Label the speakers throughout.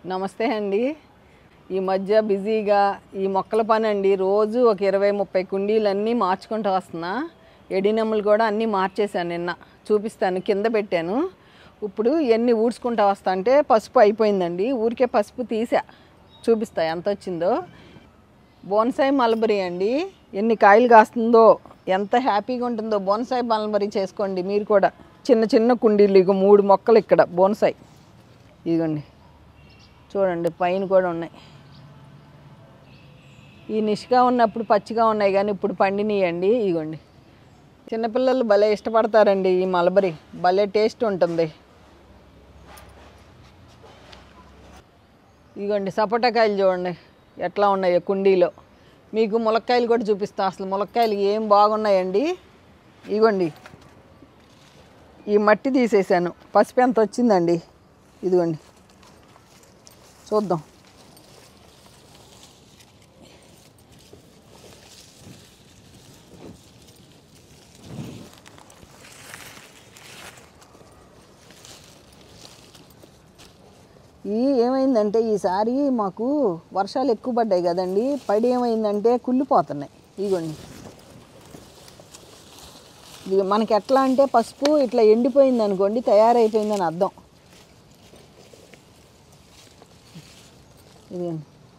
Speaker 1: నమస్తే అండి ఈ మధ్య బిజీగా ఈ మొక్కల పని అండి రోజు ఒక ఇరవై ముప్పై కుండీలన్నీ మార్చుకుంటూ వస్తున్నా ఎడినెమ్మలు కూడా అన్నీ మార్చేశాను నిన్న చూపిస్తాను కింద పెట్టాను ఇప్పుడు ఎన్ని ఊడ్చుకుంటా వస్తా అంటే పసుపు అయిపోయిందండి ఊరికే పసుపు తీసా చూపిస్తా ఎంత వచ్చిందో బోన్సాయి మల్బరీ అండి ఎన్ని కాయలు కాస్తుందో ఎంత హ్యాపీగా ఉంటుందో బోన్సాయి మల్బరీ చేసుకోండి మీరు కూడా చిన్న చిన్న కుండీలు ఇక మూడు మొక్కలు ఇక్కడ బోన్సాయి ఇదిగోండి చూడండి పైన కూడా ఉన్నాయి ఈ నిష్గా ఉన్నప్పుడు పచ్చిగా ఉన్నాయి కానీ ఇప్పుడు పండినీయండి ఇగోండి చిన్నపిల్లలు భలే ఇష్టపడతారండి ఈ మలబరీ భలే టేస్ట్ ఉంటుంది ఇగోండి సపోటాకాయలు చూడండి ఎట్లా ఉన్నాయో కుండీలో మీకు ములక్కాయలు కూడా చూపిస్తా అసలు ములక్కాయలు ఏం బాగున్నాయండి ఇగోండి ఈ మట్టి తీసేసాను పసుపు ఎంత వచ్చిందండి ఇదిగోండి చూద్దాం ఈ ఏమైందంటే ఈసారి మాకు వర్షాలు ఎక్కువ పడ్డాయి కదండి పడి ఏమైందంటే కుళ్ళిపోతున్నాయి ఇదిగోండి ఇది మనకి ఎట్లా అంటే పసుపు ఇట్లా ఎండిపోయింది అనుకోండి తయారైపోయిందని అర్థం ఇదిగోండి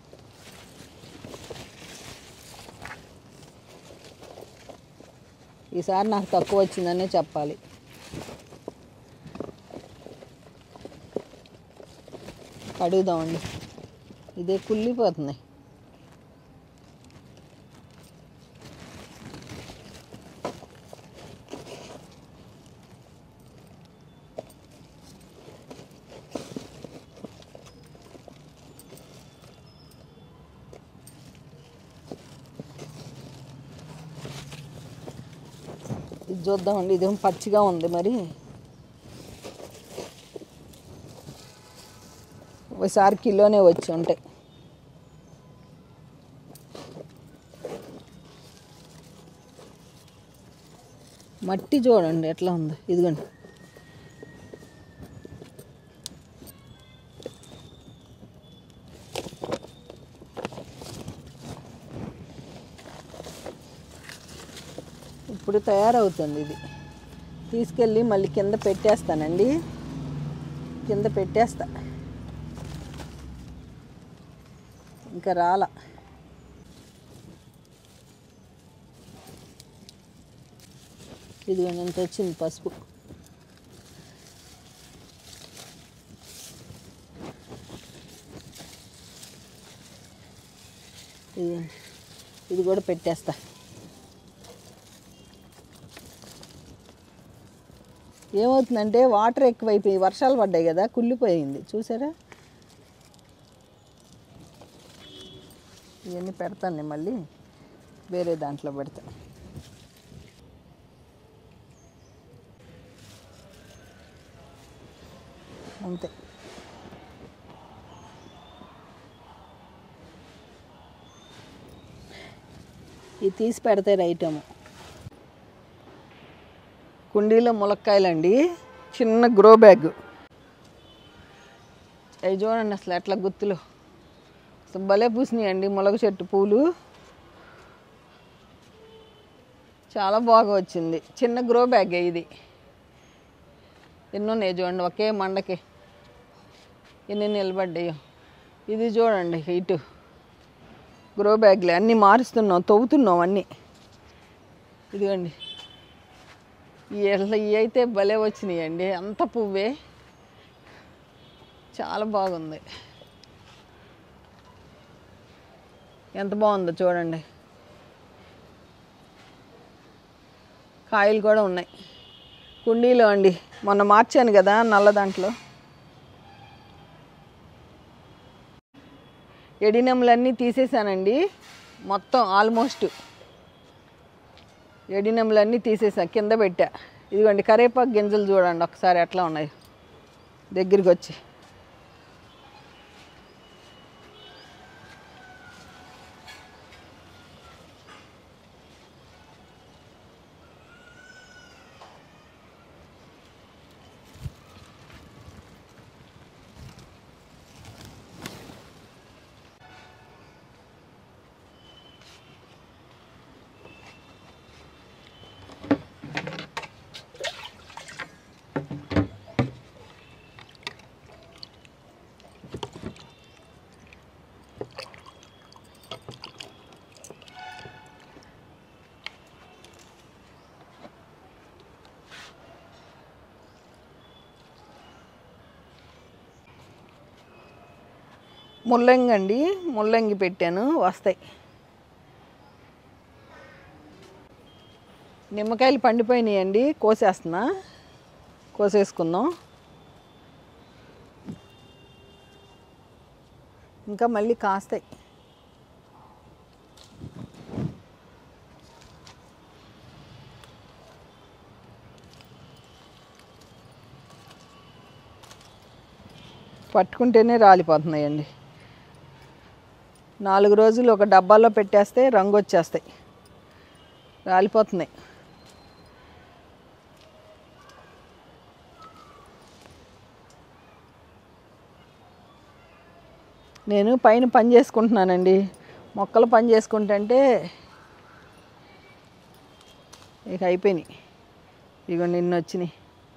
Speaker 1: ఈసారి నాకు తక్కువ వచ్చిందనే చెప్పాలి కడుగుదామండి ఇదే కుళ్ళిపోతున్నాయి ఇది చూద్దామండి ఇదేం పచ్చిగా ఉంది మరి ఒకసారి కిలోనే వచ్చి ఉంటాయి మట్టి చూడండి ఎట్లా ఉందో ఇదిగోండి ఇప్పుడు తయారవుతుంది ఇది తీసుకెళ్ళి మళ్ళీ కింద పెట్టేస్తానండి కింద పెట్టేస్తా ఇంకా రాల ఇదిగోండి ఎంత వచ్చింది పసుపు ఇదిగోండి ఇది కూడా పెట్టేస్తా ఏమవుతుందంటే వాటర్ ఎక్కువైపోయి వర్షాలు పడ్డాయి కదా కుళ్ళిపోయింది చూసారా ఇవన్నీ పెడతాను నేను మళ్ళీ వేరే దాంట్లో పెడతా అంతే ఇది తీసి పెడితే రైటము కుండీలో ములక్కాయలండి చిన్న గ్రో బ్యాగ్ అవి చూడండి అసలు ఎట్లా గుత్తులు అసలు భలే పూసినాయండి ములగ చెట్టు పూలు చాలా బాగా వచ్చింది చిన్న గ్రో బ్యాగ్ ఇది ఎన్నో ఉన్నాయి చూడండి ఒకే మండకి ఎన్ని నిలబడ్డాయో ఇది చూడండి ఇటు గ్రో బ్యాగ్లే అన్నీ మారుస్తున్నాం తవ్వుతున్నాం అన్నీ ఇదిగోండి ఈ ఎల్ల- ఇవి అయితే భలే వచ్చినాయండి అంత పువ్వే చాలా బాగుంది ఎంత బాగుందో చూడండి కాయలు కూడా ఉన్నాయి కుండీలో అండి మొన్న మార్చాను కదా నల్ల దాంట్లో ఎడినెములన్నీ తీసేసానండి మొత్తం ఆల్మోస్ట్ ఎడినెములన్నీ తీసేసా కింద పెట్టా ఇదిగోండి కరేపాకు గింజలు చూడండి ఒకసారి ఎట్లా ఉన్నాయి దగ్గరికి వచ్చి ముల్లంగి అండి ముల్లంగి పెట్టాను వస్తాయి నిమ్మకాయలు పండిపోయినాయి అండి కోసేస్తున్నా కోసేసుకుందాం ఇంకా మళ్ళీ కాస్తాయి పట్టుకుంటేనే రాలిపోతున్నాయండి నాలుగు రోజులు ఒక డబ్బాలో పెట్టేస్తే రంగు వచ్చేస్తాయి రాలిపోతున్నాయి నేను పైన పని చేసుకుంటున్నానండి మొక్కలు పని చేసుకుంటుంటే ఇక అయిపోయినాయి ఇగో నిన్న వచ్చినాయి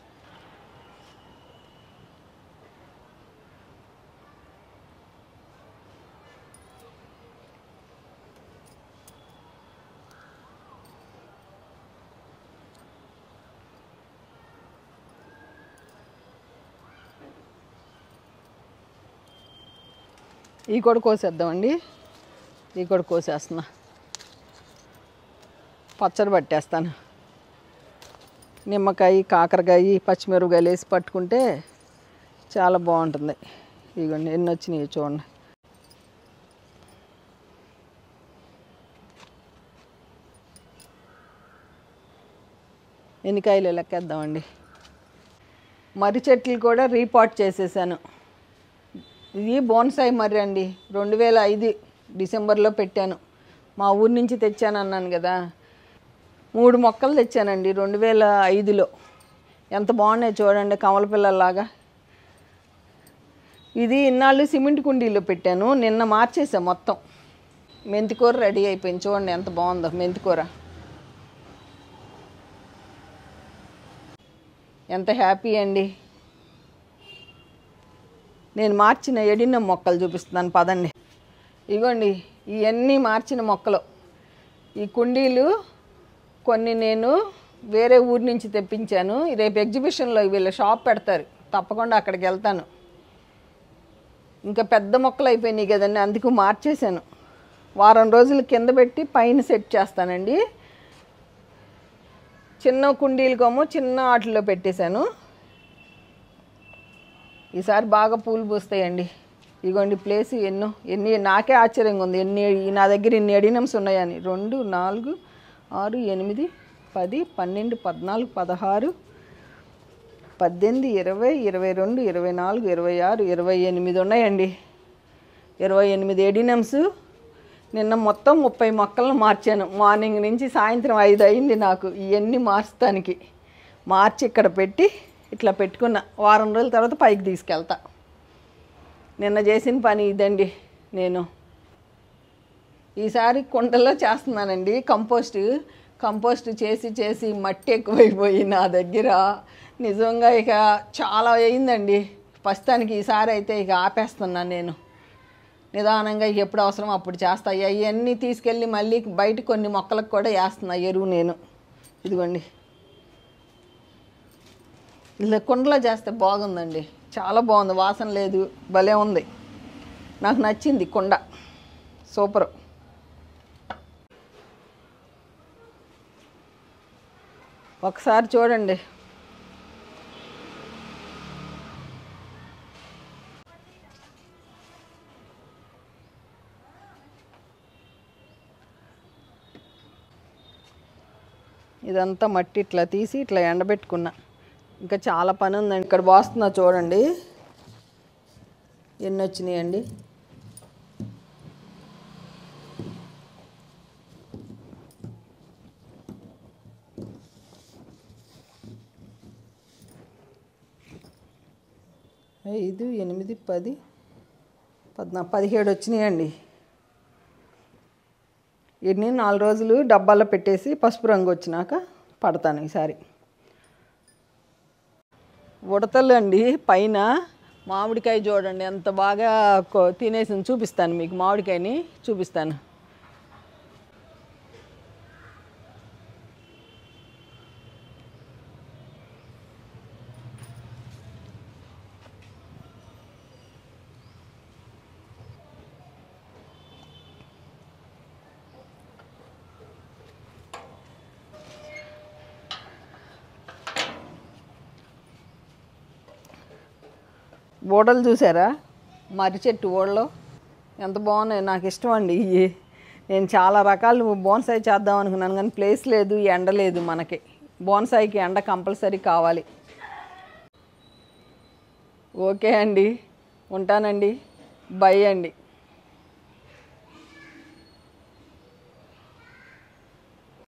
Speaker 1: ఈ కూడా కోసేద్దామండి ఈ కూడా కోసేస్తున్నా పచ్చడి పట్టేస్తాను నిమ్మకాయ కాకరకాయ పచ్చిమిరపకాయలు వేసి పట్టుకుంటే చాలా బాగుంటుంది ఇదిగోండి ఎన్ని వచ్చినాయి చూడండి ఎన్ని కాయలు లెక్కేద్దామండి మర్రి చెట్లు కూడా రీపాట్ చేసేసాను ఇది బోన్సాయి మర్రి అండి రెండు వేల ఐదు డిసెంబర్లో పెట్టాను మా ఊరి నుంచి తెచ్చాను అన్నాను కదా మూడు మొక్కలు తెచ్చానండి రెండు వేల ఐదులో ఎంత బాగున్నాయి చూడండి కమల పిల్లల్లాగా ఇది ఇన్నాళ్ళు సిమెంట్ కుండీలో పెట్టాను నిన్న మార్చేసా మొత్తం మెంతికూర రెడీ అయిపోయింది చూడండి ఎంత బాగుందో మెంతికూర ఎంత హ్యాపీ అండి నేను మార్చిన ఎడిన మొక్కలు చూపిస్తున్నాను పదండి ఇగోండి ఇవన్నీ మార్చిన మొక్కలు ఈ కుండీలు కొన్ని నేను వేరే ఊరి నుంచి తెప్పించాను రేపు ఎగ్జిబిషన్లో వీళ్ళ షాప్ పెడతారు తప్పకుండా అక్కడికి వెళ్తాను ఇంకా పెద్ద మొక్కలు అయిపోయినాయి కదండి అందుకు మార్చేశాను వారం రోజులు కింద పెట్టి పైన సెట్ చేస్తానండి చిన్న కుండీలకేమో చిన్న వాటిలో పెట్టేశాను ఈసారి బాగా పూలు పూస్తాయండి ఇగోండి ప్లేస్ ఎన్నో ఎన్ని నాకే ఆశ్చర్యంగా ఉంది ఎన్ని నా దగ్గర ఇన్ని ఎడినమ్స్ ఉన్నాయని రెండు నాలుగు ఆరు ఎనిమిది పది పన్నెండు పద్నాలుగు పదహారు పద్దెనిమిది ఇరవై ఇరవై రెండు ఇరవై నాలుగు ఇరవై ఆరు ఇరవై ఎనిమిది ఉన్నాయండి ఇరవై ఎనిమిది ఎడినమ్స్ నిన్న మొత్తం ముప్పై మొక్కలను మార్చాను మార్నింగ్ నుంచి సాయంత్రం ఐదు అయింది నాకు ఇవన్నీ మార్చడానికి మార్చి ఇక్కడ పెట్టి ఇట్లా పెట్టుకున్న వారం రోజుల తర్వాత పైకి తీసుకెళ్తా నిన్న చేసిన పని ఇదండి నేను ఈసారి కుండలో చేస్తున్నానండి కంపోస్ట్ కంపోస్ట్ చేసి చేసి మట్టి ఎక్కువైపోయి నా దగ్గర నిజంగా ఇక చాలా అయిందండి ప్రస్తుతానికి ఈసారి అయితే ఇక ఆపేస్తున్నాను నేను నిదానంగా ఇక ఎప్పుడు అవసరం అప్పుడు చేస్తా అవన్నీ తీసుకెళ్ళి మళ్ళీ బయట కొన్ని మొక్కలకు కూడా వేస్తున్నా ఎరువు నేను ఇదిగోండి ఇలా కుండలో చేస్తే బాగుందండి చాలా బాగుంది వాసన లేదు భలే ఉంది నాకు నచ్చింది కుండ సూపర్ ఒకసారి చూడండి ఇదంతా మట్టి ఇట్లా తీసి ఇట్లా ఎండబెట్టుకున్నా ఇంకా చాలా పని ఉందండి ఇక్కడ పోస్తున్నా చూడండి ఎన్ని వచ్చినాయండి ఐదు ఎనిమిది పది పద్నా పదిహేడు వచ్చినాయండి ఇన్ని నాలుగు రోజులు డబ్బాలో పెట్టేసి పసుపు రంగు వచ్చినాక పడతాను ఈసారి ఉడతలు అండి పైన మామిడికాయ చూడండి ఎంత బాగా కొ- తినేసింది చూపిస్తాను మీకు మామిడికాయని చూపిస్తాను ఓడలు చూసారా మర్రి చెట్టు ఓడలు ఎంత బాగున్నాయి నాకు ఇష్టం అండి ఇవి నేను చాలా రకాలు బోన్సాయి చేద్దాం అనుకున్నాను కానీ ప్లేస్ లేదు ఎండ లేదు మనకి బోన్సాయికి ఎండ కంపల్సరీ కావాలి ఓకే అండి ఉంటానండి బై అండి